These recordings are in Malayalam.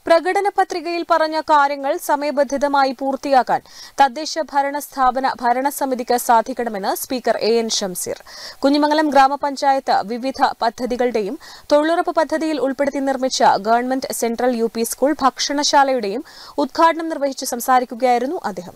പ്രകടന പത്രികയിൽ പറഞ്ഞ കാര്യങ്ങൾ സമയബന്ധിതമായി പൂർത്തിയാക്കാൻ തദ്ദേശ ഭരണ സ്ഥാപന ഭരണസമിതിക്ക് സാധിക്കണമെന്ന് speaker A N Shamseer Kunjimangalam ഗ്രാമപഞ്ചായത്ത് വിവിധ പദ്ധതികളുടെയും തൊഴിലുറപ്പ് പദ്ധതിയിൽ ഉൾപ്പെടുത്തി നിർമ്മിച്ച ഗവൺമെന്റ് സെൻട്രൽ യു സ്കൂൾ ഭക്ഷണശാലയുടെയും ഉദ്ഘാടനം നിർവഹിച്ച് സംസാരിക്കുകയായിരുന്നു അദ്ദേഹം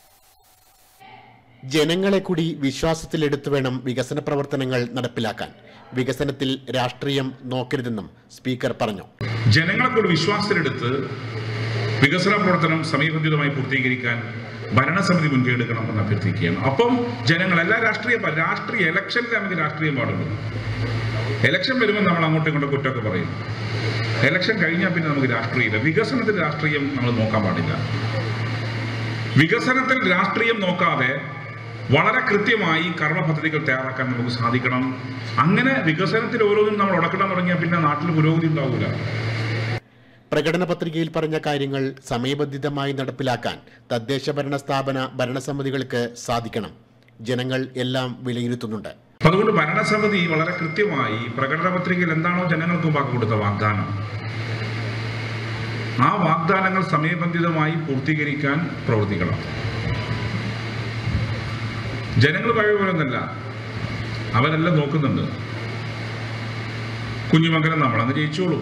ജനങ്ങളെ കൂടി വിശ്വാസത്തിലെടുത്തു വേണം വികസന പ്രവർത്തനങ്ങൾ നടപ്പിലാക്കാൻ വികസനത്തിൽ രാഷ്ട്രീയം നോക്കരുതെന്നും സ്പീക്കർ പറഞ്ഞു ജനങ്ങളെ കൂടി വിശ്വാസത്തിലെടുത്ത് വികസന പ്രവർത്തനം സമയബന്ധിതമായി പൂർത്തീകരിക്കാൻ ഭരണസമിതി മുൻകൈ എടുക്കണമെന്ന് അഭ്യർത്ഥിക്കുകയാണ് അപ്പം ജനങ്ങൾ എല്ലാ രാഷ്ട്രീയ രാഷ്ട്രീയ ഇലക്ഷനിൽ നമുക്ക് രാഷ്ട്രീയം പാടുള്ളൂ ഇലക്ഷൻ വരുമ്പോൾ നമ്മൾ അങ്ങോട്ടും ഇങ്ങോട്ടും കുറ്റമൊക്കെ പറയും ഇലക്ഷൻ കഴിഞ്ഞാൽ പിന്നെ നമുക്ക് രാഷ്ട്രീയമില്ല വികസനത്തിൽ രാഷ്ട്രീയം നമ്മൾ നോക്കാൻ പാടില്ല വികസനത്തിൽ രാഷ്ട്രീയം നോക്കാതെ വളരെ കൃത്യമായി കർമ്മ പദ്ധതികൾ തയ്യാറാക്കാൻ നമുക്ക് സാധിക്കണം അങ്ങനെ വികസനത്തിൽ ഓരോന്നും നമ്മൾ ഉടക്കിടാൻ തുടങ്ങിയാൽ പിന്നെ നാട്ടിൽ പുരോഗതി ഉണ്ടാവില്ല പ്രകടന പത്രികയിൽ പറഞ്ഞ കാര്യങ്ങൾ സമയബന്ധിതമായി നടപ്പിലാക്കാൻ തദ്ദേശ ഭരണ സ്ഥാപന ഭരണസമിതികൾക്ക് സാധിക്കണം ജനങ്ങൾ എല്ലാം വിലയിരുത്തുന്നുണ്ട് അപ്പൊ അതുകൊണ്ട് ഭരണസമിതി വളരെ കൃത്യമായി പ്രകടന പത്രികയിൽ എന്താണോ ജനങ്ങൾക്ക് മുമ്പാക്കി കൊടുത്ത വാഗ്ദാനം ആ വാഗ്ദാനങ്ങൾ സമയബന്ധിതമായി പൂർത്തീകരിക്കാൻ പ്രവർത്തിക്കണം ജനങ്ങൾ പഴയ പോലെ ഒന്നല്ല അവരെല്ലാം നോക്കുന്നുണ്ട് കുഞ്ഞുമംഗലം നമ്മളങ്ങ് ജയിച്ചോളൂ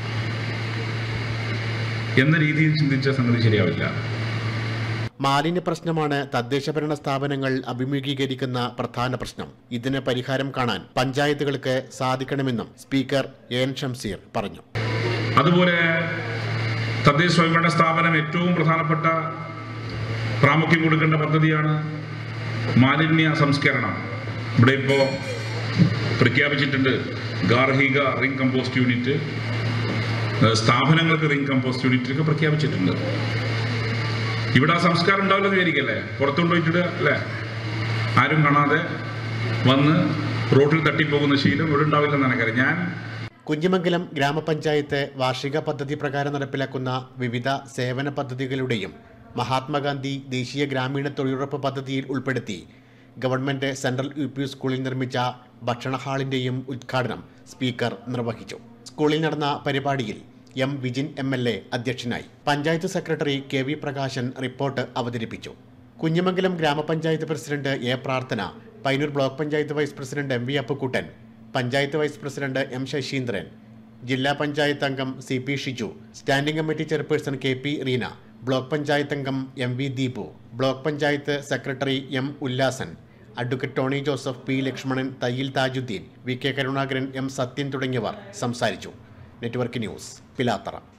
എന്ന രീതിയിൽ ചിന്തിച്ച സംഗതി ശരിയാവില്ല മാലിന്യ പ്രശ്നമാണ് തദ്ദേശ ഭരണ സ്ഥാപനങ്ങൾ അഭിമുഖീകരിക്കുന്ന പ്രധാന പ്രശ്നം ഇതിന് പരിഹാരം കാണാൻ പഞ്ചായത്തുകൾക്ക് സാധിക്കണമെന്നും സ്പീക്കർ എ എൻ ഷംസീർ പറഞ്ഞു അതുപോലെ തദ്ദേശ സ്വയംഭരണ സ്ഥാപനം ഏറ്റവും പ്രധാനപ്പെട്ട പ്രാമുഖ്യം കൊടുക്കേണ്ട പദ്ധതിയാണ് മാലിന്യ സംസ്കരണം ഇവിടെ ഇപ്പോൾ പ്രഖ്യാപിച്ചിട്ടുണ്ട് ഗാർഹിക റിംഗ് കമ്പോസ്റ്റ് യൂണിറ്റ് ഏഹ് സ്ഥാപനങ്ങൾക്ക് റിംഗ് കമ്പോസ്റ്റ് യൂണിറ്റ് ഒക്കെ പ്രഖ്യാപിച്ചിട്ടുണ്ട് ഇവിടെ ആ സംസ്കാരം ഉണ്ടാവില്ലെന്ന് വിചാരിക്കല്ലേ പുറത്തുകൊണ്ടുപോയിട്ടിട്ട് അല്ലേ ആരും കാണാതെ വന്ന് റോഡിൽ തട്ടിപ്പോകുന്ന ശീലം ഇവിടെ ഉണ്ടാവില്ലെന്ന് എനിക്കറിയാം ഞാൻ കുഞ്ഞിമംഗലം ഗ്രാമപഞ്ചായത്ത് വാർഷിക പദ്ധതി പ്രകാരം നടപ്പിലാക്കുന്ന വിവിധ സേവന പദ്ധതികളുടെയും മഹാത്മാഗാന്ധി ദേശീയ ഗ്രാമീണ തൊഴിലുറപ്പ് പദ്ധതിയിൽ ഉൾപ്പെടുത്തി ഗവൺമെന്റ് സെൻട്രൽ യു പി സ്കൂളിൽ നിർമ്മിച്ച ഭക്ഷണ ഹാളിന്റെയും ഉദ്ഘാടനം സ്പീക്കർ നിർവഹിച്ചു സ്കൂളിൽ നടന്ന പരിപാടിയിൽ M Vijin M L A അധ്യക്ഷനായി panchayat secretary K V Prakashan report അവതരിപ്പിച്ചു കുഞ്ഞിമംഗലം ഗ്രാമപഞ്ചായത്ത് president A Prarthana Painur block panchayat vice president M V Appukuttan panchayat vice president M Sasheendran ജില്ലാ പഞ്ചായത്ത് അംഗം C P Shiju standing committee chairperson K P Reena block panchayat അംഗം M V Deepu block panchayat secretary M Ullasan advocate Tony Joseph P Lakshmanan Thayyil Thajudheen V K Karunakaran M Sathyan തുടങ്ങിയവർ സംസാരിച്ചു നെറ്റ്വർക്ക് ന്യൂസ് പിലാത്തറ